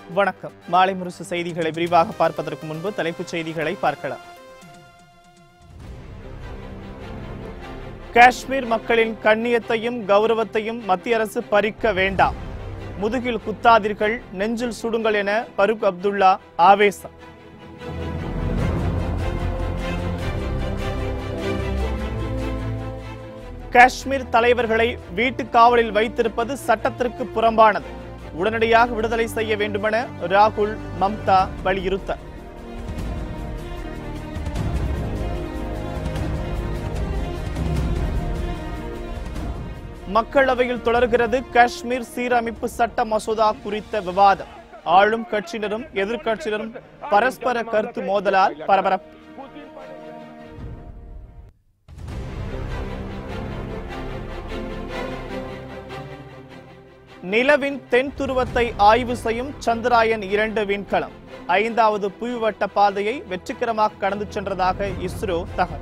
வணக்கம் மாலை முரசு செய்திகளை விரிவாக பார்ப்பதற்கு முன்பு தலைப்புச் செய்திகளை பார்க்கலாம் காஷ்மீர் மக்களின் கண்ணியத்தையும் கௌரவத்தையும் மத்திய அரசு பறிக்க வேண்டாம் முதுகில் குத்தாதீர்கள் நெஞ்சில் சுடுங்கள் என பருக் அப்துல்லா ஆவேசம் காஷ்மீர் தலைவர்களை வீட்டுக் காவலில் வைத்திருப்பது சட்டத்திற்கு புறம்பானது உடனடியாக விடுதலை செய்ய வேண்டுமென ராகுல் மம்தா வலியுறுத்தல் மக்களவையில் தொடர்கிறது காஷ்மீர் சீரமைப்பு சட்ட மசோதா குறித்த விவாதம் ஆளும் கட்சியினரும் எதிர்க்கட்சியினரும் பரஸ்பர கருத்து மோதலால் பரபரப்பு நிலவின் தென் துருவத்தை ஆய்வு செய்யும் சந்திராயன் இரண்டு விண்கலம் ஐந்தாவது புவிவட்ட பாதையை வெற்றிகரமாக கடந்து சென்றதாக இஸ்ரோ தகவல்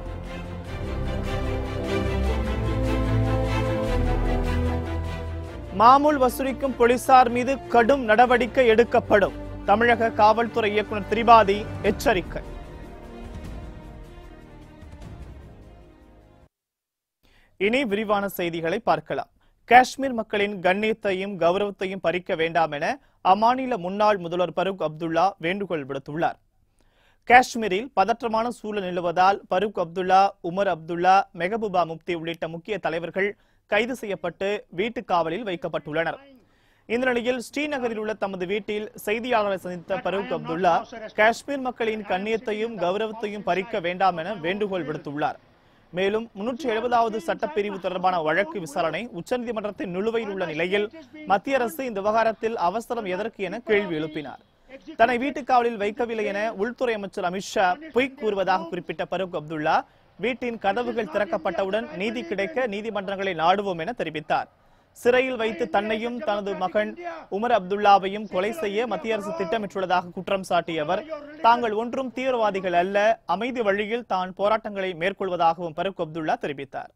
மாமூல் வசூலிக்கும் போலீசார் மீது கடும் நடவடிக்கை எடுக்கப்படும் தமிழக காவல்துறை இயக்குநர் திரிபாதி எச்சரிக்கை இனி விரிவான செய்திகளை பார்க்கலாம் காஷ்மீர் மக்களின் கண்ணியத்தையும் கௌரவத்தையும் பறிக்க வேண்டாம் என அம்மாநில முன்னாள் முதல்வர் பரூக் அப்துல்லா வேண்டுகோள் விடுத்துள்ளார் காஷ்மீரில் பதற்றமான சூழல் நிலவுவதால் பரூக் அப்துல்லா உமர் அப்துல்லா மெஹபூபா முப்தி உள்ளிட்ட முக்கிய தலைவர்கள் கைது செய்யப்பட்டு வீட்டுக் காவலில் வைக்கப்பட்டுள்ளனர் இந்த நிலையில் ஸ்ரீநகரில் உள்ள தமது வீட்டில் செய்தியாளரை சந்தித்த பரூக் அப்துல்லா காஷ்மீர் மக்களின் கண்ணியத்தையும் கௌரவத்தையும் பறிக்க வேண்டாம் என வேண்டுகோள் விடுத்துள்ளார் மேலும் முன்னூற்றி எழுபதாவது சட்டப்பிரிவு தொடர்பான வழக்கு விசாரணை உச்சநீதிமன்றத்தின் நிலுவையில் உள்ள நிலையில் மத்திய அரசு இந்த விவகாரத்தில் அவசரம் எதற்கு என கேள்வி எழுப்பினார் தன்னை வீட்டுக் காவலில் வைக்கவில்லை என உள்துறை அமைச்சர் அமித்ஷா பொய் கூறுவதாக குறிப்பிட்ட பரூக் அப்துல்லா வீட்டின் கதவுகள் திறக்கப்பட்டவுடன் நீதி கிடைக்க நீதிமன்றங்களை நாடுவோம் என தெரிவித்தார் சிறையில் வைத்து தன்னையும் தனது மகன் உமர் அப்துல்லாவையும் கொலை செய்ய மத்திய அரசு திட்டமிட்டுள்ளதாக குற்றம் சாட்டிய அவர் தாங்கள் ஒன்றும் தீவிரவாதிகள் அல்ல அமைதி வழியில் தான் போராட்டங்களை மேற்கொள்வதாகவும் பரூக் அப்துல்லா தெரிவித்தார்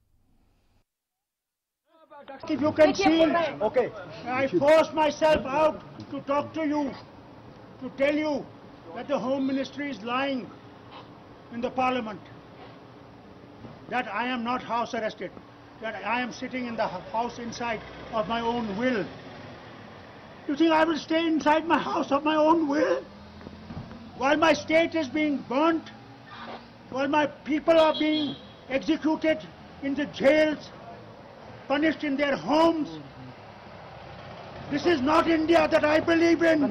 If you can see, okay, I forced myself out to talk to you, to tell you that the Home Ministry is lying in the Parliament, that I am not house arrested, that I am sitting in the h- house inside of my own will. You think I will stay inside my house of my own will? While my state is being burnt, while my people are being executed in the jails, punished in their homes. This is not India that I believe in.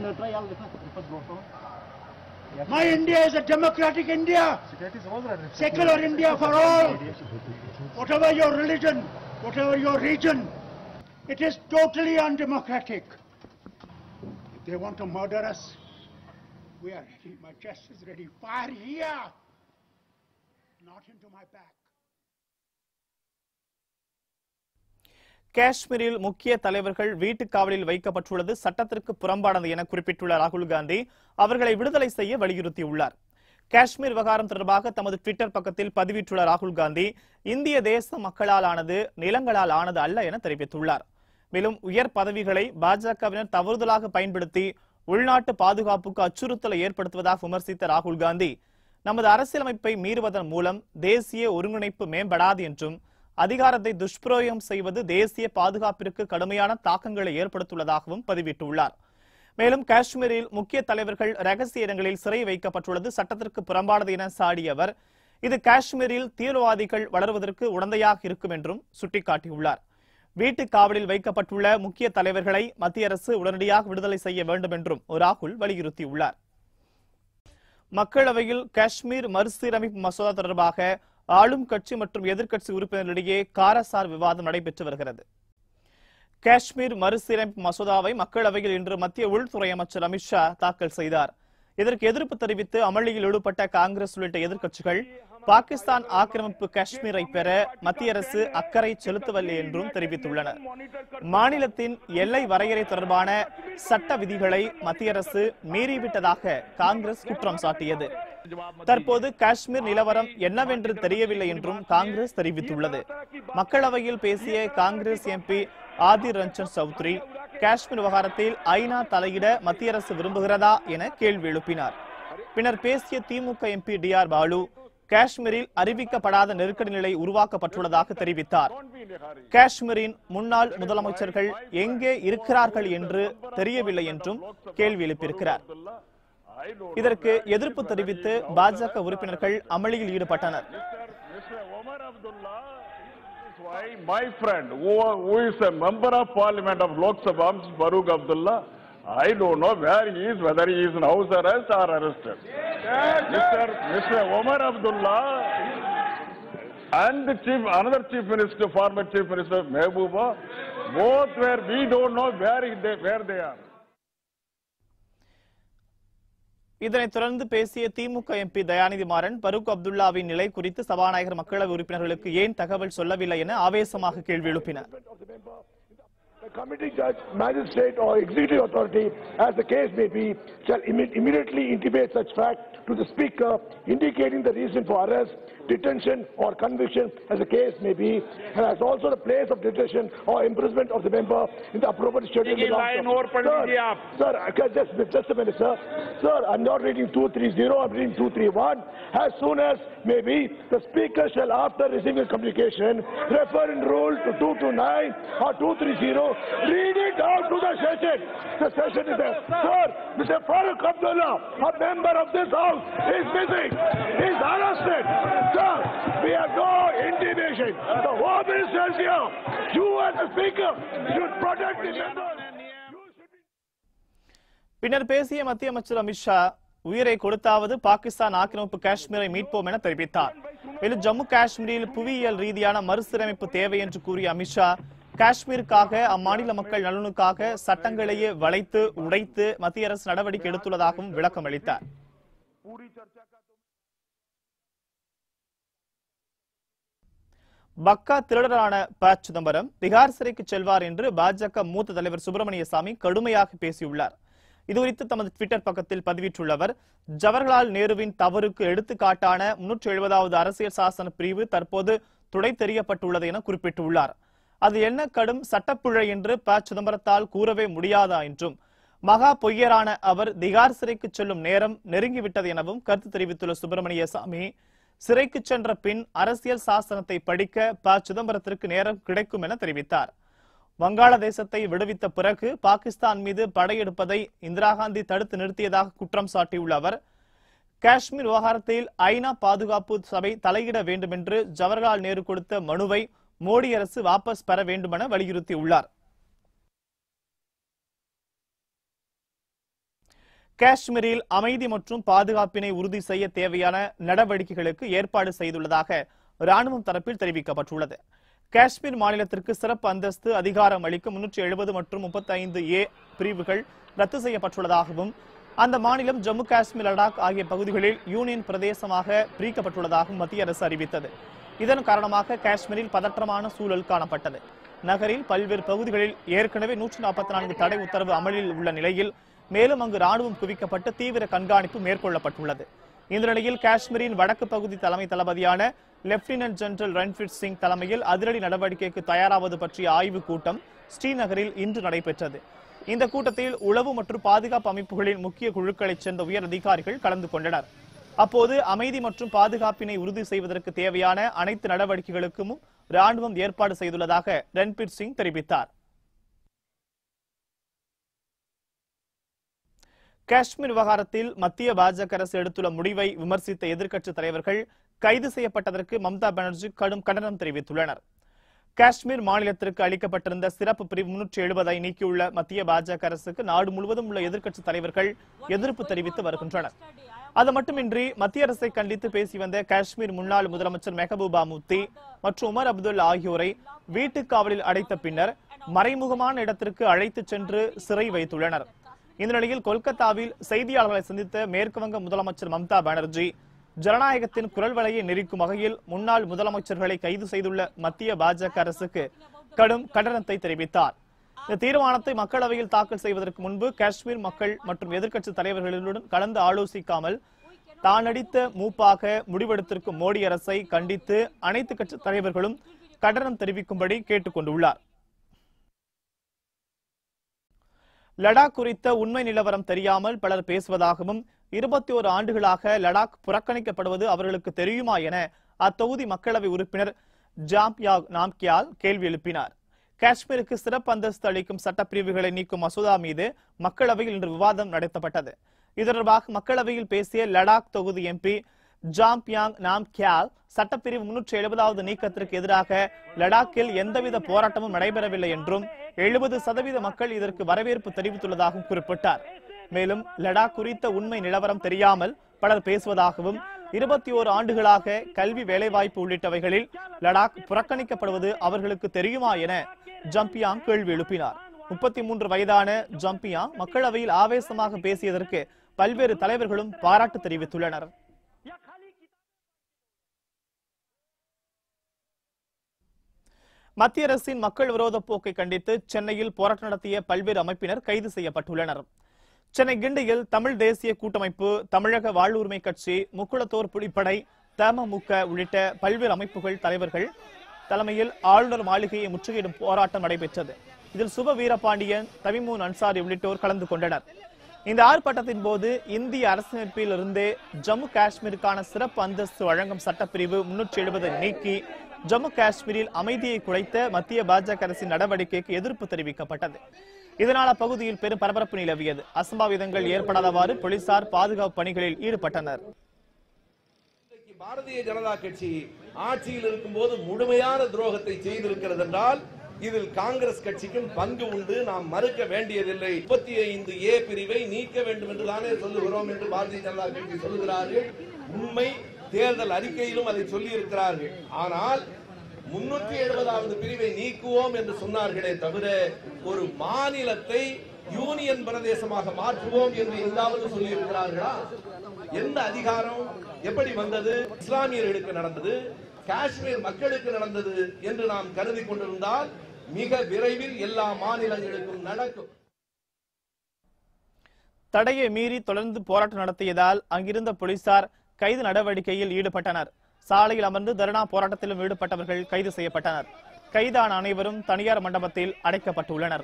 My India is a democratic India, secular India for all. Whatever your religion, whatever your region, it is totally undemocratic. If they want to murder us, we are ready. My chest is ready. Fire here, not into my back. காஷ்மீரில் முக்கிய தலைவர்கள் வீட்டுக் காவலில் வைக்கப்பட்டுள்ளது சட்டத்திற்கு புறம்பானது என குறிப்பிட்டுள்ள ராகுல் காந்தி அவர்களை விடுதலை செய்ய வலியுறுத்தியுள்ளார் காஷ்மீர் விவகாரம் தொடர்பாக தமது ட்விட்டர் பக்கத்தில் பதிவிட்டுள்ள ராகுல் காந்தி இந்திய தேச மக்களால் ஆனது நிலங்களால் ஆனது அல்ல என தெரிவித்துள்ளார் மேலும் உயர் பதவிகளை பாஜகவினர் தவறுதலாக பயன்படுத்தி உள்நாட்டு பாதுகாப்புக்கு அச்சுறுத்தலை ஏற்படுத்துவதாக விமர்சித்த ராகுல் காந்தி நமது அரசியலமைப்பை மீறுவதன் மூலம் தேசிய ஒருங்கிணைப்பு மேம்படாது என்றும் அதிகாரத்தை துஷ்பிரயோகம் செய்வது தேசிய பாதுகாப்பிற்கு கடுமையான தாக்கங்களை ஏற்படுத்தியுள்ளதாகவும் பதிவிட்டுள்ளார் மேலும் காஷ்மீரில் முக்கிய தலைவர்கள் ரகசிய இடங்களில் சிறை வைக்கப்பட்டுள்ளது சட்டத்திற்கு புறம்பானது என சாடிய அவர் இது காஷ்மீரில் தீவிரவாதிகள் வளர்வதற்கு உடந்தையாக இருக்கும் என்றும் சுட்டிக்காட்டியுள்ளார் வீட்டுக் காவலில் வைக்கப்பட்டுள்ள முக்கிய தலைவர்களை மத்திய அரசு உடனடியாக விடுதலை செய்ய வேண்டும் என்றும் ராகுல் வலியுறுத்தியுள்ளார் மக்களவையில் காஷ்மீர் மறுசீரமைப்பு மசோதா தொடர்பாக ஆளும் கட்சி மற்றும் எதிர்க்கட்சி உறுப்பினர்களிடையே காரசார் விவாதம் நடைபெற்று வருகிறது காஷ்மீர் மறுசீரமைப்பு மசோதாவை மக்களவையில் இன்று மத்திய உள்துறை அமைச்சர் அமித்ஷா தாக்கல் செய்தார் இதற்கு எதிர்ப்பு தெரிவித்து அமளியில் ஈடுபட்ட காங்கிரஸ் உள்ளிட்ட எதிர்க்கட்சிகள் பாகிஸ்தான் ஆக்கிரமிப்பு காஷ்மீரை பெற மத்திய அரசு அக்கறை செலுத்தவில்லை என்றும் தெரிவித்துள்ளனர் மாநிலத்தின் எல்லை வரையறை தொடர்பான சட்ட விதிகளை மத்திய அரசு மீறிவிட்டதாக காங்கிரஸ் குற்றம் சாட்டியது தற்போது காஷ்மீர் நிலவரம் என்னவென்று தெரியவில்லை என்றும் காங்கிரஸ் தெரிவித்துள்ளது மக்களவையில் பேசிய காங்கிரஸ் எம்பி ஆதிர் ரஞ்சன் சௌத்ரி காஷ்மீர் விவகாரத்தில் ஐநா தலையிட மத்திய அரசு விரும்புகிறதா என கேள்வி எழுப்பினார் பின்னர் பேசிய திமுக எம்பி டி ஆர் பாலு காஷ்மீரில் அறிவிக்கப்படாத நெருக்கடி நிலை உருவாக்கப்பட்டுள்ளதாக தெரிவித்தார் காஷ்மீரின் முன்னாள் முதலமைச்சர்கள் எங்கே இருக்கிறார்கள் என்று தெரியவில்லை என்றும் கேள்வி எழுப்பியிருக்கிறார் இதற்கு எதிர்ப்பு தெரிவித்து பாஜக உறுப்பினர்கள் அமளியில் ஈடுபட்டனர் Mr. Omar Abdullah is why my friend, who, who is a member of parliament of Lok Sabha, Mr. Farooq Abdullah, I don't know where he is, whether he is in house arrest or arrested. Mr. Mr. Omar Abdullah and the chief, another chief minister, former chief minister Mehbooba, both were, we don't know where they, where they are. இதனைத் தொடர்ந்து பேசிய திமுக MP Dayanidhi Maran Farooq அப்துல்லாவின் நிலை குறித்து சபாநாயகர் மக்களவை உறுப்பினர்களுக்கு ஏன் தகவல் சொல்லவில்லை என ஆவேசமாக கேள்வி எழுப்பினார் of the member, the committee judge, magistrate or executive authority, as the case may be, shall imme- immediately intimate such fact to the speaker, indicating the reason for arrest, detention or conviction as the case may be, and as also the place of detention or imprisonment of the member in the appropriate schedule. देखिए, belongs line to- और पढ़ Sir, लीजिए आप। Sir, I can just, just a minute, sir. Sir, I'm not reading 230, I'm reading 231. As soon as may be, the speaker shall, after receiving communication, refer in rule to 229 or 230, read it out to the session. The session is there. Sir, Mr. Farooq Abdullah, a member of this house, is missing. He's arrested. Sir, we have no intimation. The home minister is here. You as the speaker should protect the members. You should be பின்னர் பேசிய மத்திய அமைச்சர் அமித்ஷா உயிரை கொடுத்தாவது பாகிஸ்தான் ஆக்கிரமிப்பு காஷ்மீரை மீட்போம் என தெரிவித்தார் மேலும் ஜம்மு காஷ்மீரில் புவியியல் ரீதியான மறுசீரமைப்பு தேவை என்று கூறிய அமித்ஷா காஷ்மீருக்காக அம்மாநில மக்கள் நலனுக்காக சட்டங்களையே வளைத்து உடைத்து மத்திய அரசு நடவடிக்கை எடுத்துள்ளதாகவும் விளக்கம் அளித்தார் பக்கா திருடரான ப சிதம்பரம் திகார் சிறைக்கு செல்வார் என்று பாஜக மூத்த தலைவர் சுப்பிரமணிய சாமி கடுமையாக பேசியுள்ளார் இதுகுறித்து தமது ட்விட்டர் பக்கத்தில் பதிவிட்டுள்ளவர் ஜவஹர்லால் நேருவின் தவறுக்கு எடுத்துக்காட்டான முன்னூற்றி எழுபதாவது அரசியல் சாசன பிரிவு தற்போது துடை தெரியப்பட்டுள்ளது என குறிப்பிட்டுள்ளார் அது என்ன கடும் சட்டப்பிழை என்று ப சிதம்பரத்தால் கூறவே முடியாதா என்றும் மகா பொய்யரான அவர் திகார் சிறைக்கு செல்லும் நேரம் நெருங்கிவிட்டது எனவும் கருத்து தெரிவித்துள்ள சுப்பிரமணிய சாமி சிறைக்கு சென்ற பின் அரசியல் சாசனத்தை படிக்க ப சிதம்பரத்திற்கு நேரம் கிடைக்கும் என தெரிவித்தார் வங்காளதேசத்தை விடுவித்த பிறகு பாகிஸ்தான் மீது படையெடுப்பதை இந்திரா காந்தி தடுத்து நிறுத்தியதாக குற்றம் சாட்டியுள்ள அவர் காஷ்மீர் விவகாரத்தில் ஐநா பாதுகாப்பு சபை தலையிட வேண்டும் என்று ஜவஹர்லால் நேரு கொடுத்த மனுவை மோடி அரசு வாபஸ் பெற வேண்டுமென வலியுறுத்தியுள்ளார் காஷ்மீரில் அமைதி மற்றும் பாதுகாப்பினை உறுதி செய்ய தேவையான நடவடிக்கைகளுக்கு ஏற்பாடு செய்துள்ளதாக ராணுவம் தரப்பில் தெரிவிக்கப்பட்டுள்ளது காஷ்மீர் மாநிலத்திற்கு சிறப்பு அந்தஸ்து அதிகாரம் அளிக்க முன்னூற்றி எழுபது மற்றும் முப்பத்தி ஐந்து ஏ பிரிவுகள் ரத்து செய்யப்பட்டுள்ளதாகவும் அந்த மாநிலம் ஜம்மு காஷ்மீர் லடாக் ஆகிய பகுதிகளில் யூனியன் பிரதேசமாக பிரிக்கப்பட்டுள்ளதாகவும் மத்திய அரசு அறிவித்தது இதன் காரணமாக காஷ்மீரில் பதற்றமான சூழல் காணப்பட்டது நகரில் பல்வேறு பகுதிகளில் ஏற்கனவே நூற்றி நாற்பத்தி நான்கு தடை உத்தரவு அமலில் உள்ள நிலையில் மேலும் அங்கு ராணுவம் குவிக்கப்பட்டு தீவிர கண்காணிப்பு மேற்கொள்ளப்பட்டுள்ளது இந்த நிலையில் காஷ்மீரின் வடக்கு பகுதி தலைமை தளபதியான லெப்டினன்ட் ஜெனரல் ரன்வீர் சிங் தலைமையில் அதிரடி நடவடிக்கைக்கு தயாராவது பற்றிய ஆய்வுக் கூட்டம் ஸ்ரீநகரில் இன்று நடைபெற்றது இந்த கூட்டத்தில் உளவு மற்றும் பாதுகாப்பு அமைப்புகளின் முக்கிய குழுக்களைச் சேர்ந்த உயர் அதிகாரிகள் கலந்து கொண்டனர் அப்போது அமைதி மற்றும் பாதுகாப்பினை உறுதி செய்வதற்கு தேவையான அனைத்து நடவடிக்கைகளுக்கும் ராணுவம் ஏற்பாடு செய்துள்ளதாக ரன்பீர் சிங் தெரிவித்தார் காஷ்மீர் விவகாரத்தில் மத்திய பாஜக அரசு எடுத்துள்ள முடிவை விமர்சித்த எதிர்க்கட்சி தலைவர்கள் கைது செய்யப்பட்டதற்கு மம்தா பானர்ஜி கடும் கண்டனம் தெரிவித்துள்ளனர் காஷ்மீர் மாநிலத்திற்கு அளிக்கப்பட்டிருந்த சிறப்பு பிரிவு முன்னூற்றி எழுபதை நீக்கியுள்ள மத்திய பாஜக அரசுக்கு நாடு முழுவதும் உள்ள எதிர்க்கட்சி தலைவர்கள் எதிர்ப்பு தெரிவித்து வருகின்றனர் அது மட்டுமின்றி மத்திய அரசை கண்டித்து பேசி வந்த காஷ்மீர் முன்னாள் முதலமைச்சர் மெஹபூபா முப்தி மற்றும் உமர் அப்துல் ஆகியோரை வீட்டுக் காவலில் அடைத்த பின்னர் மறைமுகமான இடத்திற்கு அழைத்துச் சென்று சிறை வைத்துள்ளனர் இந்த நிலையில் கொல்கத்தாவில் செய்தியாளர்களை சந்தித்த மேற்கு வங்க முதலமைச்சர் மம்தா பானர்ஜி ஜனநாயகத்தின் குரல் வலையை நெரிக்கும் வகையில் முன்னாள் முதலமைச்சர்களை கைது செய்துள்ள மத்திய பாஜக அரசுக்கு கடும் கண்டனத்தை தெரிவித்தார் இந்த தீர்மானத்தை மக்களவையில் தாக்கல் செய்வதற்கு முன்பு காஷ்மீர் மக்கள் மற்றும் எதிர்க்கட்சி தலைவர்களுடன் கலந்து ஆலோசிக்காமல் தான் அடித்த மூப்பாக முடிவெடுத்திருக்கும் மோடி அரசை கண்டித்து அனைத்து கட்சி தலைவர்களும் கண்டனம் தெரிவிக்கும்படி கேட்டுக் கொண்டுள்ளார் லடாக் குறித்த உண்மை நிலவரம் தெரியாமல் பலர் பேசுவதாகவும் இருபத்தி ஓரு ஆண்டுகளாக லடாக் புறக்கணிக்கப்படுவது அவர்களுக்கு தெரியுமா என அத்தொகுதி மக்களவை உறுப்பினர் ஜாம்யாக் நாம்கியால் கேள்வி எழுப்பினார் காஷ்மீருக்கு சிறப்பு அந்தஸ்து அளிக்கும் சட்டப்பிரிவுகளை நீக்கும் மசோதா மீது மக்களவையில் இன்று விவாதம் நடத்தப்பட்டது இது தொடர்பாக மக்களவையில் பேசிய லடாக் தொகுதி எம்பி ஜாம்பியாங் நாம் கியால் சட்டப்பிரிவு முன்னூற்றி எழுபதாவது நீக்கத்திற்கு எதிராக லடாக்கில் எந்தவித போராட்டமும் நடைபெறவில்லை என்றும் எழுபது சதவீத மக்கள் இதற்கு வரவேற்பு தெரிவித்துள்ளதாகவும் குறிப்பிட்டார் மேலும் லடாக் குறித்த உண்மை நிலவரம் தெரியாமல் பலர் பேசுவதாகவும் இருபத்தி ஓரு ஆண்டுகளாக கல்வி வேலைவாய்ப்பு உள்ளிட்டவைகளில் லடாக் புறக்கணிக்கப்படுவது அவர்களுக்கு தெரியுமா என ஜம்பியாங் கேள்வி எழுப்பினார் முப்பத்தி மூன்று வயதான ஜம்பியாங் மக்களவையில் ஆவேசமாக பேசியதற்கு பல்வேறு தலைவர்களும் பாராட்டு தெரிவித்துள்ளனர் மத்திய அரசின் மக்கள் விரோத போக்கை கண்டித்து சென்னையில் போராட்டம் நடத்திய பல்வேறு அமைப்பினர் கைது செய்யப்பட்டுள்ளனர் சென்னை கிண்டியில் தமிழ் தேசிய கூட்டமைப்பு தமிழக வாழ்வுரிமை கட்சி முக்குளத்தோர் புலிப்படை தமமுக உள்ளிட்ட பல்வேறு அமைப்புகள் தலைவர்கள் தலைமையில் ஆளுநர் மாளிகையை முற்றுகையிடும் போராட்டம் நடைபெற்றது இதில் சுப வீரபாண்டியன் தமிமூன் அன்சாரி உள்ளிட்டோர் கலந்து கொண்டனர் இந்த ஆர்ப்பாட்டத்தின் போது இந்திய அரசியலமைப்பில் இருந்தே ஜம்மு காஷ்மீருக்கான சிறப்பு அந்தஸ்து வழங்கும் சட்டப்பிரிவு முன்னூற்றி எழுபதை நீக்கி ஜம்மு காஷ்மீரில் அமைதியை குலைத்த மத்திய பாஜக அரசின் நடவடிக்கைக்கு எதிர்ப்பு தெரிவிக்கப்பட்டது இதனால் அப்பகுதியில் பெரும் பரபரப்பு நிலவியது அசம்பாவிதங்கள் ஏற்படாதவாறு போலீசார் பாதுகாப்பு பணிகளில் ஈடுபட்டனர் இன்றைக்கு பாரதிய ஜனதா கட்சி ஆட்சியில் இருக்கும்போது முழுமையான துரோகத்தை செய்திருக்கிறது என்றால் இதில் காங்கிரஸ் கட்சிக்கும் பங்கு உண்டு நாம் மறுக்க வேண்டியதில்லை முப்பத்தி ஐந்து ஏ பிரிவை நீக்க வேண்டும் என்று தானே சொல்லுகிறோம் என்று பாரதிய ஜனதா கட்சி சொல்லுகிறார்கள் உண்மை தேர்தல் அறிக்கையிலும் அதை சொல்லி இருக்கிறார்கள் ஆனால் முன்னூற்றி எழுபதாவது பிரிவை நீக்குவோம் என்று சொன்னார்களே தவிர ஒரு மாநிலத்தை யூனியன் பிரதேசமாக மாற்றுவோம் என்று எங்காவது சொல்லி இருக்கிறார்களா எந்த அதிகாரம் எப்படி வந்தது இஸ்லாமியர்களுக்கு நடந்தது காஷ்மீர் மக்களுக்கு நடந்தது என்று நாம் கருதி கொண்டிருந்தால் மிக விரைவில் எல்லா மாநிலங்களுக்கும் நடக்கும் தடையை மீறி தொடர்ந்து போராட்டம் நடத்தியதால் அங்கிருந்த போலீசார் கைது நடவடிக்கையில் ஈடுபட்டனர் சாலையில் அமர்ந்து தர்ணா போராட்டத்திலும் ஈடுபட்டவர்கள் கைது செய்யப்பட்டனர் கைதான அனைவரும் தனியார் மண்டபத்தில் அடைக்கப்பட்டுள்ளனர்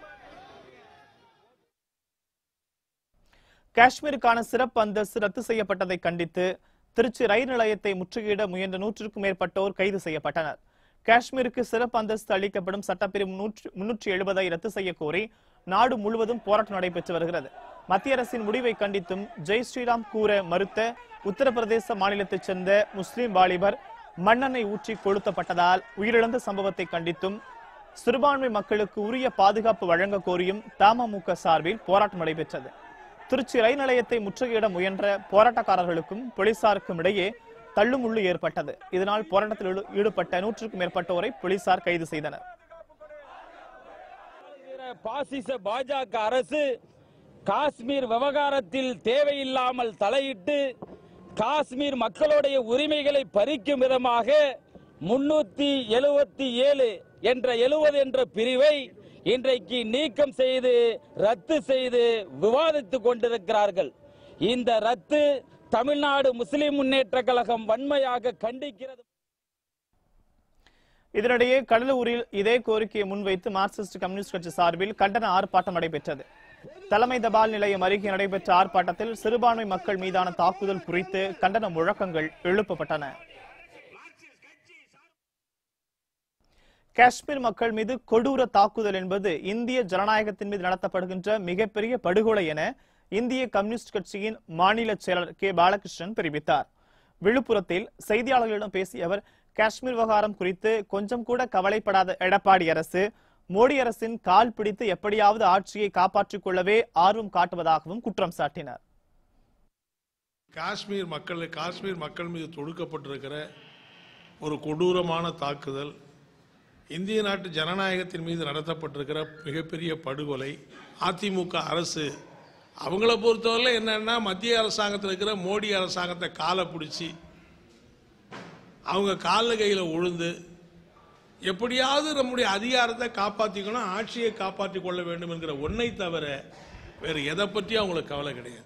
காஷ்மீருக்கான சிறப்பு அந்தஸ்து ரத்து செய்யப்பட்டதை கண்டித்து திருச்சி ரயில் நிலையத்தை முற்றுகையிட முயன்ற நூற்றுக்கும் மேற்பட்டோர் கைது செய்யப்பட்டனர் காஷ்மீருக்கு சிறப்பு அந்தஸ்து அளிக்கப்படும் சட்டப்பிரிவு முன்னூற்றி எழுபதை ரத்து செய்ய கோரி நாடு முழுவதும் போராட்டம் நடைபெற்று வருகிறது மத்திய அரசின் முடிவை கண்டித்தும் ஜெய் ஸ்ரீராம் கூற மறுத்த உத்தரப்பிரதேச மாநிலத்தைச் சேர்ந்த முஸ்லிம் வாலிபர் மண்ணெண்ணெய் ஊற்றி கொளுத்தப்பட்டதால் உயிரிழந்த சம்பவத்தை கண்டித்தும் சிறுபான்மை மக்களுக்கு உரிய பாதுகாப்பு வழங்க கோரியும் தமமுக சார்பில் போராட்டம் நடைபெற்றது திருச்சி ரயில் நிலையத்தை முற்றுகையிட முயன்ற போராட்டக்காரர்களுக்கும் போலீசாருக்கும் இடையே தள்ளுமுள்ளு ஏற்பட்டது இதனால் போராட்டத்தில் ஈடு- ஈடுபட்ட நூற்றுக்கும் மேற்பட்டோரை போலீசார் கைது செய்தனர் பாசிச பாஜக அரசு காஷ்மீர் விவகாரத்தில் தேவையில்லாமல் தலையிட்டு காஷ்மீர் மக்களுடைய உரிமைகளை பறிக்கும் விதமாக முன்னூத்தி எழுபத்தி ஏழு என்ற எழுவது என்ற பிரிவை இன்றைக்கு நீக்கம் செய்து ரத்து செய்து விவாதித்துக் கொண்டிருக்கிறார்கள் இந்த ரத்து தமிழ்நாடு முஸ்லிம் முன்னேற்ற கழகம் வன்மையாக கண்டிக்கிறது இதனிடையே கடலூரில் இதே கோரிக்கையை முன்வைத்து மார்க்சிஸ்ட் கம்யூனிஸ்ட் கட்சி சார்பில் கண்டன ஆர்ப்பாட்டம் நடைபெற்றது தலைமை தபால் நிலையம் அருகே நடைபெற்ற ஆர்ப்பாட்டத்தில் சிறுபான்மை மக்கள் மீதான தாக்குதல் குறித்து கண்டன முழக்கங்கள் எழுப்பப்பட்டன காஷ்மீர் மக்கள் மீது கொடூர தாக்குதல் என்பது இந்திய ஜனநாயகத்தின் மீது நடத்தப்படுகின்ற மிகப்பெரிய படுகொலை என இந்திய கம்யூனிஸ்ட் கட்சியின் மாநில செயலர் கே பாலகிருஷ்ணன் தெரிவித்தார் விழுப்புரத்தில் செய்தியாளர்களிடம் பேசிய அவர் காஷ்மீர் விவகாரம் குறித்து கொஞ்சம் கூட கவலைப்படாத எடப்பாடி அரசு மோடி அரசின் கால் பிடித்து எப்படியாவது ஆட்சியை காப்பாற்றிக் கொள்ளவே ஆர்வம் காட்டுவதாகவும் குற்றம் சாட்டினார் காஷ்மீர் மக்கள் காஷ்மீர் மக்கள் மீது தொடுக்கப்பட்டிருக்கிற ஒரு கொடூரமான தாக்குதல் இந்திய நாட்டு ஜனநாயகத்தின் மீது நடத்தப்பட்டிருக்கிற மிகப்பெரிய படுகொலை அதிமுக அரசு அவங்கள பொறுத்தவரை என்னன்னா மத்திய அரசாங்கத்தில் இருக்கிற மோடி அரசாங்கத்தை காலை பிடிச்சி அவங்க காலில் கையில் உழுந்து எப்படியாவது நம்முடைய அதிகாரத்தை காப்பாற்றிக்கணும் ஆட்சியை காப்பாற்றிக் கொள்ள வேண்டும் என்கிற ஒன்றை தவிர வேறு எதை பற்றியும் அவங்களுக்கு கவலை கிடையாது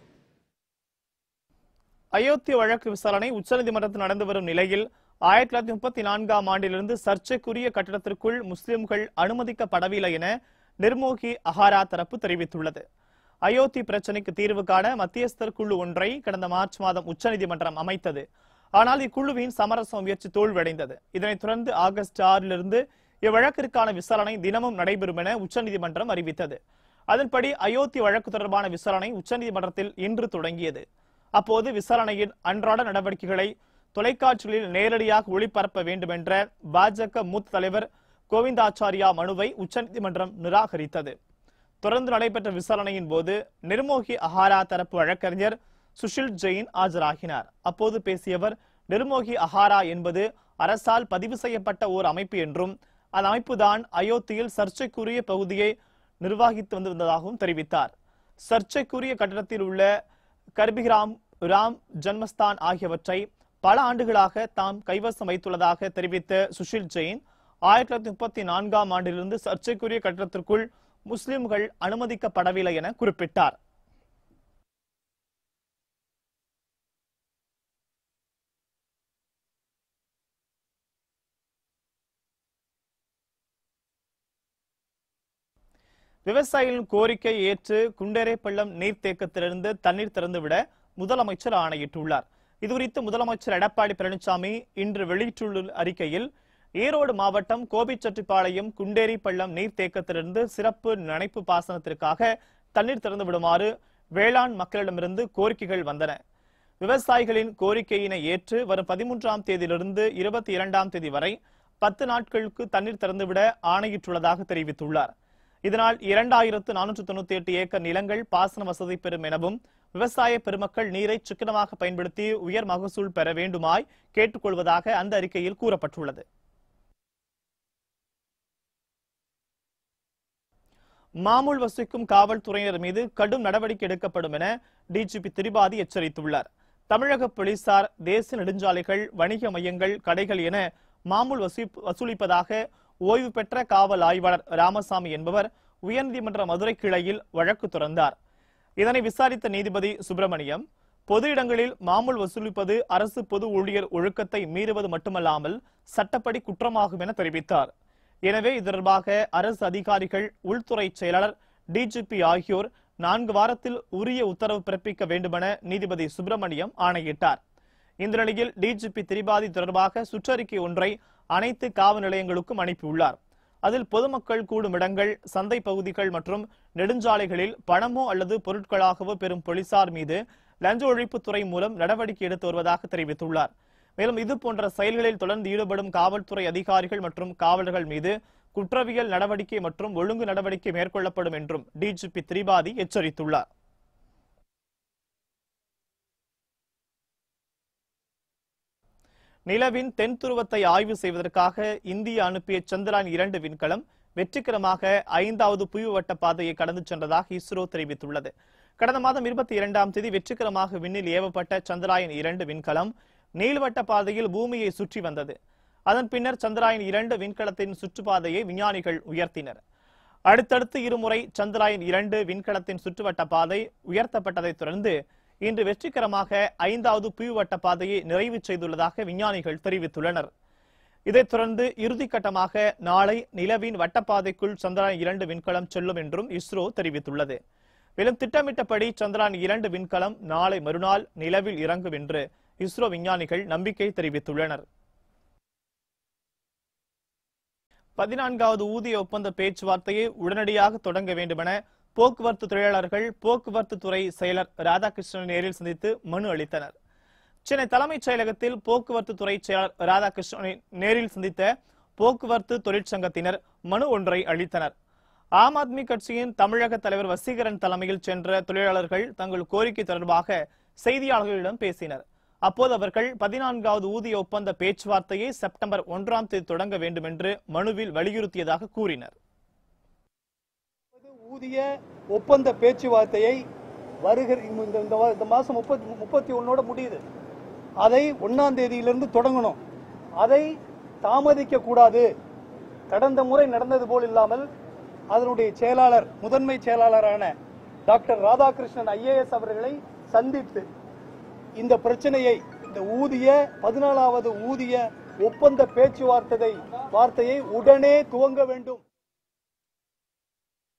அயோத்தி வழக்கு விசாரணை உச்சநீதிமன்றத்தில் நடந்து வரும் நிலையில் ஆயிரத்தி தொள்ளாயிரத்தி முப்பத்தி நான்காம் ஆண்டிலிருந்து சர்ச்சைக்குரிய கட்டிடத்திற்குள் முஸ்லிம்கள் அனுமதிக்கப்படவில்லை என நிர்மோகி அஹாரா தரப்பு தெரிவித்துள்ளது அயோத்தி பிரச்சினைக்கு தீர்வு காண மத்தியஸ்தர் குழு ஒன்றை கடந்த மார்ச் மாதம் உச்சநீதிமன்றம் அமைத்தது ஆனால் இக்குழுவின் சமரச முயற்சி தோல்வியடைந்தது இதனைத் தொடர்ந்து ஆகஸ்ட் ஆறிலிருந்து இவ்வழக்கிற்கான விசாரணை தினமும் நடைபெறும் என உச்சநீதிமன்றம் அறிவித்தது அதன்படி அயோத்தி வழக்கு தொடர்பான விசாரணை உச்சநீதிமன்றத்தில் இன்று தொடங்கியது அப்போது விசாரணையின் அன்றாட நடவடிக்கைகளை தொலைக்காட்சிகளில் நேரடியாக ஒளிபரப்ப வேண்டும் என்ற பாஜக மூத்த தலைவர் கோவிந்தாச்சாரியா மனுவை உச்சநீதிமன்றம் நிராகரித்தது தொடர்ந்து நடைபெற்ற விசாரணையின் போது நிர்மோகி அஹாரா தரப்பு வழக்கறிஞர் சுஷில் ஜெயின் ஆஜராகினார் அப்போது பேசியவர் நிர்மோகி அஹாரா என்பது அரசால் பதிவு செய்யப்பட்ட ஓர் அமைப்பு என்றும் அந்த அமைப்புதான் அயோத்தியில் சர்ச்சைக்குரிய பகுதியை நிர்வகித்து வந்து வந்ததாகவும் தெரிவித்தார் சர்ச்சைக்குரிய கட்டடத்தில் உள்ள கர்பிகிராம் ராம் ஜன்மஸ்தான் ஆகியவற்றை பல ஆண்டுகளாக தாம் கைவசம் வைத்துள்ளதாக தெரிவித்த சுஷில் ஜெயின் ஆயிரத்தி தொள்ளாயிரத்தி முப்பத்தி நான்காம் ஆண்டிலிருந்து சர்ச்சைக்குரிய கட்டடத்திற்குள் முஸ்லிம்கள் அனுமதிக்கப்படவில்லை என குறிப்பிட்டார் விவசாயிகளின் கோரிக்கை ஏற்று குண்டேரைப்பள்ளம் நீர்த்தேக்கத்திலிருந்து தண்ணீர் திறந்துவிட முதலமைச்சர் ஆணையிட்டுள்ளார் இதுகுறித்து முதலமைச்சர் எடப்பாடி பழனிசாமி இன்று வெளியிட்டுள்ள அறிக்கையில் ஈரோடு மாவட்டம் கோபிச்செட்டிப்பாளையம் குண்டேரிப்பள்ளம் நீர்த்தேக்கத்திலிருந்து சிறப்பு நனைப்பு பாசனத்திற்காக தண்ணீர் திறந்து விடுமாறு வேளாண் மக்களிடமிருந்து கோரிக்கைகள் வந்தன விவசாயிகளின் கோரிக்கையினை ஏற்று வரும் பதிமூன்றாம் தேதியிலிருந்து இருபத்தி இரண்டாம் தேதி வரை பத்து நாட்களுக்கு தண்ணீர் திறந்துவிட ஆணையிட்டுள்ளதாக தெரிவித்துள்ளார் இதனால் இரண்டாயிரத்து நானூற்று தொண்ணூத்தி எட்டு ஏக்கர் நிலங்கள் பாசன வசதி பெறும் எனவும் விவசாய பெருமக்கள் நீரை சிக்கனமாக பயன்படுத்தி உயர் மகசூல் பெற வேண்டுமாய் கேட்டுக்கொள்வதாக அந்த அறிக்கையில் கூறப்பட்டுள்ளது மாமூல் வசிக்கும் காவல்துறையினர் மீது கடும் நடவடிக்கை எடுக்கப்படும் என டிஜிபி திரிபாதி எச்சரித்துள்ளார் தமிழக போலீசார் தேசிய நெடுஞ்சாலைகள் வணிக மையங்கள் கடைகள் என மாமூல் வசூ- வசூலிப்பதாக ஓய்வு பெற்ற காவல் ஆய்வாளர் ராமசாமி என்பவர் உயர்நீதிமன்ற மதுரை கிளையில் வழக்கு தொடர்ந்தார் இதனை விசாரித்த நீதிபதி சுப்பிரமணியம் பொது இடங்களில் மாமூல் வசூலிப்பது அரசு பொது ஊழியர் ஒழுக்கத்தை மீறுவது மட்டுமல்லாமல் சட்டப்படி குற்றமாகும் என தெரிவித்தார் எனவே இது தொடர்பாக அரசு அதிகாரிகள் உள்துறை செயலாளர் டிஜிபி ஆகியோர் நான்கு வாரத்தில் உரிய உத்தரவு பிறப்பிக்க வேண்டுமென நீதிபதி சுப்பிரமணியம் ஆணையிட்டார் இந்த நிலையில் டிஜிபி திரிபாதி தொடர்பாக சுற்றறிக்கை ஒன்றை அனைத்து காவல் நிலையங்களுக்கும் அனுப்பியுள்ளார் அதில் பொதுமக்கள் கூடும் இடங்கள் சந்தை பகுதிகள் மற்றும் நெடுஞ்சாலைகளில் பணமோ அல்லது பொருட்களாகவோ பெறும் போலீசார் மீது லஞ்ச ஒழிப்புத்துறை மூலம் நடவடிக்கை எடுத்து வருவதாக தெரிவித்துள்ளார் மேலும் இது போன்ற செயல்களில் தொடர்ந்து ஈடுபடும் காவல்துறை அதிகாரிகள் மற்றும் காவலர்கள் மீது குற்றவியல் நடவடிக்கை மற்றும் ஒழுங்கு நடவடிக்கை மேற்கொள்ளப்படும் என்றும் டிஜிபி திரிபாதி எச்சரித்துள்ளார் நிலவின் தென் துருவத்தை ஆய்வு செய்வதற்காக இந்தியா அனுப்பிய சந்திராயன் இரண்டு விண்கலம் வெற்றிகரமாக ஐந்தாவது புவிவட்ட பாதையை கடந்து சென்றதாக இஸ்ரோ தெரிவித்துள்ளது கடந்த மாதம் இருபத்தி இரண்டாம் தேதி வெற்றிகரமாக விண்ணில் ஏவப்பட்ட சந்திராயன் இரண்டு விண்கலம் நீள்வட்ட பாதையில் பூமியை சுற்றி வந்தது அதன் பின்னர் சந்திராயன் இரண்டு விண்கலத்தின் சுற்றுப்பாதையை விஞ்ஞானிகள் உயர்த்தினர் அடுத்தடுத்து இருமுறை சந்திராயன் இரண்டு விண்கலத்தின் சுற்றுவட்ட பாதை உயர்த்தப்பட்டதைத் தொடர்ந்து இன்று வெற்றிகரமாக ஐந்தாவது புவிவட்ட பாதையை நிறைவு செய்துள்ளதாக விஞ்ஞானிகள் தெரிவித்துள்ளனர் இதைத் தொடர்ந்து இறுதிக்கட்டமாக நாளை நிலவின் வட்டப்பாதைக்குள் சந்திராயன் இரண்டு விண்கலம் செல்லும் என்றும் இஸ்ரோ தெரிவித்துள்ளது மேலும் திட்டமிட்டபடி சந்திராயன் இரண்டு விண்கலம் நாளை மறுநாள் நிலவில் இறங்கும் என்று இஸ்ரோ விஞ்ஞானிகள் நம்பிக்கை தெரிவித்துள்ளனர் பதினான்காவது ஊதிய ஒப்பந்த பேச்சுவார்த்தையை உடனடியாக தொடங்க வேண்டுமென போக்குவரத்து தொழிலாளர்கள் போக்குவரத்து துறை செயலர் ராதாகிருஷ்ணன் நேரில் சந்தித்து மனு அளித்தனர் சென்னை தலைமைச் செயலகத்தில் போக்குவரத்து துறை செயலர் ராதாகிருஷ்ணனை நேரில் சந்தித்த போக்குவரத்து தொழிற்சங்கத்தினர் மனு ஒன்றை அளித்தனர் ஆம் ஆத்மி கட்சியின் தமிழக தலைவர் வசீகரன் தலைமையில் சென்ற தொழிலாளர்கள் தங்கள் கோரிக்கை தொடர்பாக செய்தியாளர்களிடம் பேசினர் அப்போது அவர்கள் பதினான்காவது ஊதிய ஒப்பந்த பேச்சுவார்த்தையை செப்டம்பர் ஒன்றாம் தேதி தொடங்க வேண்டும் என்று மனுவில் வலியுறுத்தியதாக கூறினர் ஊதிய ஒப்பந்த பேச்சுவார்த்தையை வருகிற இந்த இந்த வா- இந்த மாசம் முப்பத்தி முப்பத்தி ஒன்னோட முடியுது அதை ஒன்னாம் தேதியிலிருந்து தொடங்கணும் அதை தாமதிக்க கூடாது கடந்த முறை நடந்தது போல் இல்லாமல் அதனுடைய செயலாளர் முதன்மை செயலாளரான டாக்டர் ராதாகிருஷ்ணன் ஐஏஎஸ் அவர்களை சந்தித்து இந்த பிரச்சனையை இந்த ஊதிய பதினாலாவது ஊதிய ஒப்பந்த பேச்சுவார்த்தை வார்த்தையை உடனே துவங்க வேண்டும்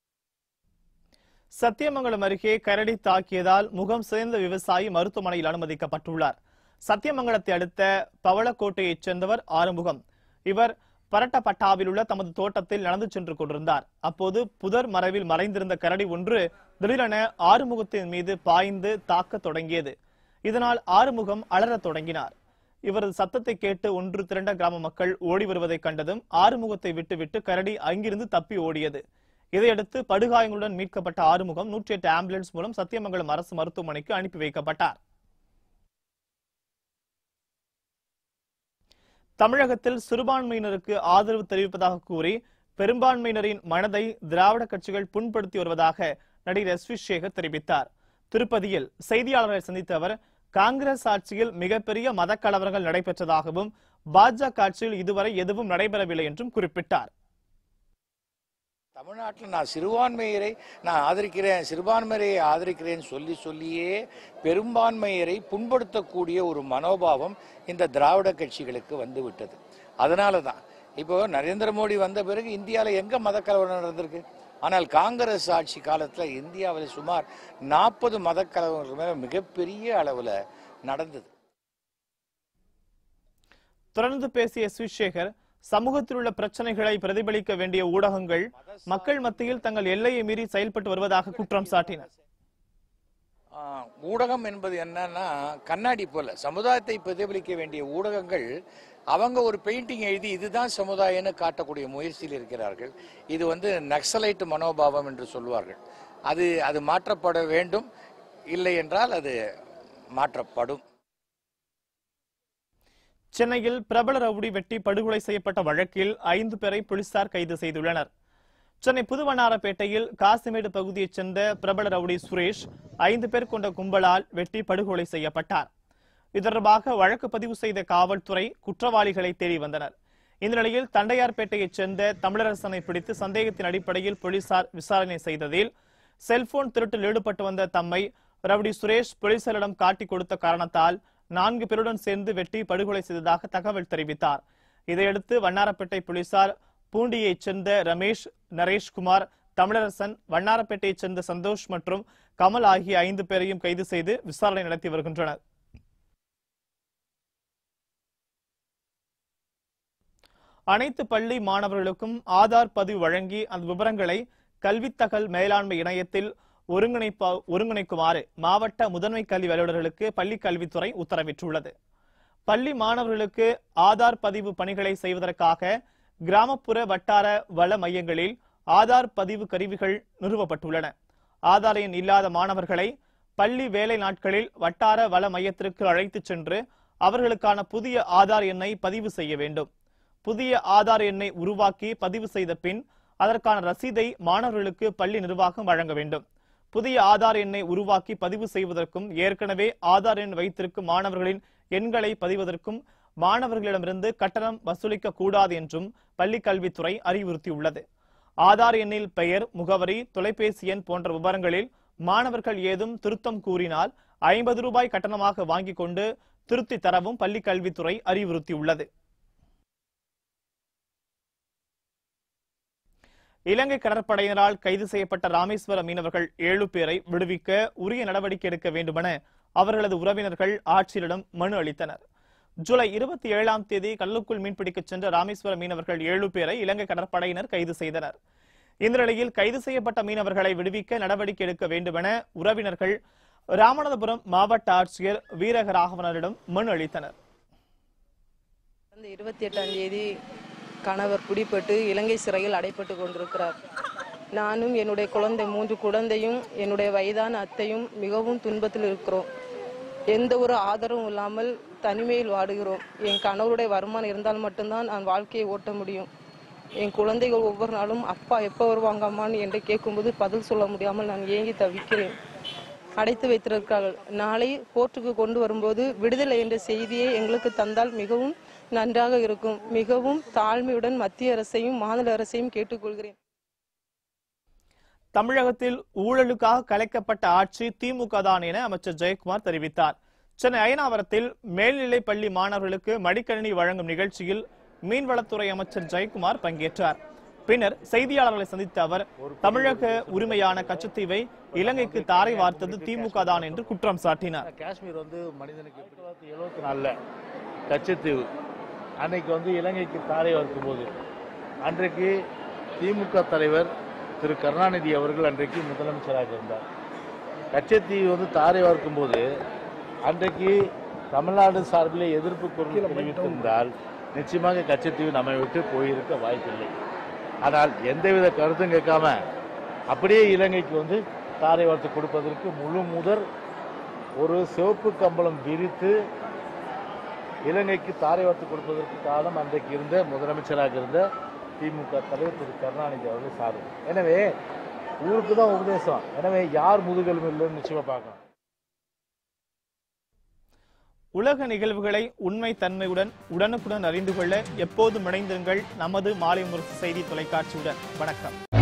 சத்தியமங்கலம் அருகே கரடி தாக்கியதால் முகம் சிதைந்த விவசாயி மருத்துவமனையில் அனுமதிக்கப்பட்டுள்ளார் சத்தியமங்கலத்தை அடுத்த பவளக்கோட்டையைச் சேர்ந்தவர் ஆறுமுகம் இவர் பரட்டப்பட்டாவில் உள்ள தமது தோட்டத்தில் நடந்து சென்று கொண்டிருந்தார் அப்போது புதர் மறைவில் மறைந்திருந்த கரடி ஒன்று திடீரென ஆறுமுகத்தின் மீது பாய்ந்து தாக்கத் தொடங்கியது இதனால் ஆறுமுகம் அலறத் தொடங்கினார் இவரது சத்தத்தை கேட்டு ஒன்று திரண்ட கிராம மக்கள் ஓடி வருவதைக் கண்டதும் ஆறுமுகத்தை விட்டுவிட்டு கரடி அங்கிருந்து தப்பி ஓடியது இதையடுத்து படுகாயங்களுடன் மீட்கப்பட்ட ஆறுமுகம் நூற்றி எட்டு ஆம்புலன்ஸ் மூலம் சத்தியமங்கலம் அரசு மருத்துவமனைக்கு அனுப்பி வைக்கப்பட்டார் தமிழகத்தில் சிறுபான்மையினருக்கு ஆதரவு தெரிவிப்பதாக கூறி பெரும்பான்மையினரின் மனதை திராவிட கட்சிகள் புண்படுத்தி வருவதாக நடிகர் எஸ் வி சேகர் தெரிவித்தார் திருப்பதியில் செய்தியாளர்களை சந்தித்த அவர் காங்கிரஸ் ஆட்சியில் மிகப்பெரிய மத கலவரங்கள் நடைபெற்றதாகவும் பாஜக ஆட்சியில் இதுவரை எதுவும் நடைபெறவில்லை என்றும் குறிப்பிட்டார் தமிழ்நாட்டில் நான் சிறுபான்மையரை நான் ஆதரிக்கிறேன் சிறுபான்மையரை ஆதரிக்கிறேன்னு சொல்லி சொல்லியே பெரும்பான்மையரை புண்படுத்தக்கூடிய ஒரு மனோபாவம் இந்த திராவிட கட்சிகளுக்கு வந்து விட்டது அதனால தான் இப்போ நரேந்திர மோடி வந்த பிறகு இந்தியாவில் எங்க மத கலவரம் நடந்திருக்கு ஆனால் காங்கிரஸ் ஆட்சி காலத்தில் இந்தியாவில் சுமார் நாற்பது மத கலவரங்கள் மேல மிகப்பெரிய அளவில் நடந்தது தொடர்ந்து பேசிய எஸ் வி சேகர் சமூகத்தில் உள்ள பிரச்சனைகளை பிரதிபலிக்க வேண்டிய ஊடகங்கள் மக்கள் மத்தியில் தங்கள் எல்லையை மீறி செயல்பட்டு வருவதாக குற்றம் சாட்டினர் ஆஹ், ஊடகம் என்பது என்னன்னா கண்ணாடி போல சமுதாயத்தை பிரதிபலிக்க வேண்டிய ஊடகங்கள் அவங்க ஒரு பெயிண்டிங் எழுதி இதுதான் சமுதாயம்னு காட்டக்கூடிய முயற்சியில் இருக்கிறார்கள் இது வந்து நக்சலைட் மனோபாவம் என்று சொல்வார்கள் அது அது மாற்றப்பட வேண்டும் இல்லை என்றால் அது மாற்றப்படும் சென்னையில் பிரபல ரவுடி வெட்டி படுகொலை செய்யப்பட்ட வழக்கில் ஐந்து பேரை போலீசார் கைது செய்துள்ளனர் சென்னை புதுவண்ணாரப்பேட்டையில் காசிமேடு பகுதியைச் சேர்ந்த பிரபல ரவுடி சுரேஷ் ஐந்து பேர் கொண்ட கும்பலால் வெட்டி படுகொலை செய்யப்பட்டார் இது தொடர்பாக வழக்கு பதிவு செய்த காவல்துறை குற்றவாளிகளை தேடி வந்தனர் இந்த நிலையில் தண்டையார்பேட்டையைச் சேர்ந்த தமிழரசனை பிடித்து சந்தேகத்தின் அடிப்படையில் போலீசார் விசாரணை செய்ததில் செல்போன் திருட்டில் ஈடுபட்டு வந்த தம்மை ரவுடி சுரேஷ் போலீசாரிடம் காட்டிக் கொடுத்த காரணத்தால் நான்கு பேருடன் சேர்ந்து வெட்டி படுகொலை செய்ததாக தகவல் தெரிவித்தார் இதையடுத்து வண்ணாரப்பேட்டை போலீசார் பூண்டியைச் சேர்ந்த ரமேஷ் நரேஷ்குமார் தமிழரசன் வண்ணாரப்பேட்டையைச் சேர்ந்த சந்தோஷ் மற்றும் கமல் ஆகிய ஐந்து பேரையும் கைது செய்து விசாரணை நடத்தி வருகின்றனர் அனைத்து பள்ளி மாணவர்களுக்கும் ஆதார் பதிவு வழங்கி அந்த விவரங்களை கல்வித்தகவல் மேலாண்மை இணையத்தில் ஒருங்கிணைப்ப ஒருங்கிணைக்குமாறு மாவட்ட முதன்மை கல்வி அலுவலர்களுக்கு பள்ளி கல்வித்துறை உத்தரவிட்டுள்ளது பள்ளி மாணவர்களுக்கு ஆதார் பதிவு பணிகளை செய்வதற்காக கிராமப்புற வட்டார வள மையங்களில் ஆதார் பதிவு கருவிகள் நிறுவப்பட்டுள்ளன ஆதார் எண் இல்லாத மாணவர்களை பள்ளி வேலை நாட்களில் வட்டார வள மையத்திற்கு அழைத்துச் சென்று அவர்களுக்கான புதிய ஆதார் எண்ணை பதிவு செய்ய வேண்டும் புதிய ஆதார் எண்ணை உருவாக்கி பதிவு செய்த பின் அதற்கான ரசீதை மாணவர்களுக்கு பள்ளி நிர்வாகம் வழங்க வேண்டும் புதிய ஆதார் எண்ணை உருவாக்கி பதிவு செய்வதற்கும் ஏற்கனவே ஆதார் எண் வைத்திருக்கும் மாணவர்களின் எண்களை பதிவதற்கும் மாணவர்களிடமிருந்து கட்டணம் வசூலிக்க கூடாது என்றும் பள்ளி கல்வித்துறை அறிவுறுத்தியுள்ளது ஆதார் எண்ணில் பெயர் முகவரி தொலைபேசி எண் போன்ற விவரங்களில் மாணவர்கள் ஏதும் திருத்தம் கூறினால் ஐம்பது ரூபாய் கட்டணமாக வாங்கிக் கொண்டு திருத்தி தரவும் பள்ளி கல்வித்துறை அறிவுறுத்தியுள்ளது இலங்கை கடற்படையினரால் கைது செய்யப்பட்ட ராமேஸ்வர மீனவர்கள் ஏழு பேரை விடுவிக்க உரிய நடவடிக்கை எடுக்க வேண்டுமென அவர்களது உறவினர்கள் ஆட்சியரிடம் மனு அளித்தனர் ஜூலை இருபத்தி ஏழாம் தேதி கடலுக்குள் மீன்பிடிக்கச் சென்ற ராமேஸ்வர மீனவர்கள் ஏழு பேரை இலங்கை கடற்படையினர் கைது செய்தனர் இந்த நிலையில் கைது செய்யப்பட்ட மீனவர்களை விடுவிக்க நடவடிக்கை எடுக்க வேண்டுமென உறவினர்கள் ராமநாதபுரம் மாவட்ட ஆட்சியர் வீரகராகவனரிடம் மனு அளித்தனர் கடந்த இருபத்தி எட்டாம் தேதி கணவர் பிடிபட்டு இலங்கை சிறையில் அடைப்பட்டு கொண்டிருக்கிறார் நானும் என்னுடைய குழந்தை மூன்று குழந்தையும் என்னுடைய வயதான அத்தையும் மிகவும் துன்பத்தில் இருக்கிறோம் எந்த ஒரு ஆதரவும் இல்லாமல் தனிமையில் வாடுகிறோம் என் கணவருடைய வருமானம் இருந்தால் மட்டும்தான் நான் வாழ்க்கையை ஓட்ட முடியும் என் குழந்தைகள் ஒவ்வொரு நாளும் அப்பா எப்போ வருவாங்க அம்மான்னு என்று கேட்கும்போது பதில் சொல்ல முடியாமல் நான் ஏங்கி தவிக்கிறேன் அடைத்து வைத்திருக்கிறார்கள் நாளை கோர்ட்டுக்கு கொண்டு வரும்போது விடுதலை என்ற செய்தியை எங்களுக்கு தந்தால் மிகவும் நன்றாக இருக்கும் மிகவும் தாழ்மையுடன் மத்திய அரசையும் மாநில அரசையும் கேட்டுக்கொள்கிறேன் தமிழகத்தில் ஊழலுக்காக கலைக்கப்பட்ட ஆட்சி திமுக தான் என அமைச்சர் ஜெயக்குமார் தெரிவித்தார் சென்னை அயனாவரத்தில் மேல்நிலை பள்ளி மாணவர்களுக்கு மடிக்கணினி வழங்கும் நிகழ்ச்சியில் மீன்வளத்துறை அமைச்சர் ஜெயக்குமார் பங்கேற்றார் பின்னர் செய்தியாளர்களை சந்தித்த அவர் தமிழக உரிமையான கச்சத்தீவை இலங்கைக்கு தாரை வார்த்தது திமுக தான் என்று குற்றம் சாட்டினார் காஷ்மீர் வந்து மனிதனுக்கு ஆயிரத்தி தொள்ளாயிரத்தி எழுபத்தி நாலில் கச்சத்தீவு அன்னைக்கு வந்து இலங்கைக்கு தாரை வார்க்கும் போது அன்றைக்கு திமுக தலைவர் திரு கருணாநிதி அவர்கள் அன்றைக்கு முதலமைச்சராக இருந்தார் கச்சத்தீவு வந்து தாரை வார்க்கும் போது அன்றைக்கு தமிழ்நாடு சார்பில் எதிர்ப்பு குரல் தெரிவித்திருந்தால் நிச்சயமாக கச்சத்தீவு நம்மை விட்டு போயிருக்க வாய்ப்பில்லை ஆனால் எந்தவித கருத்தும் கேட்காம அப்படியே இலங்கைக்கு வந்து தாரை வார்த்து கொடுப்பதற்கு முழு முதற் ஒரு சிவப்பு கம்பளம் விரித்து இலங்கைக்கு தாரை வார்த்து கொடுப்பதற்கு காரணம் அன்றைக்கு இருந்த முதலமைச்சராக இருந்த திமுக தலைவர் திரு கருணாநிதி அவர்கள் சாரு எனவே ஊருக்கு தான் உபதேசம் எனவே யார் முதுகெலும்பு இல்லைன்னு நிச்சயமா பார்க்கணும் உலக நிகழ்வுகளை உண்மை தன்மையுடன் உடனுக்குடன் அறிந்து கொள்ள எப்போதும் இணைந்திருங்கள் நமது மாலை முரசு செய்தி தொலைக்காட்சியுடன் வணக்கம்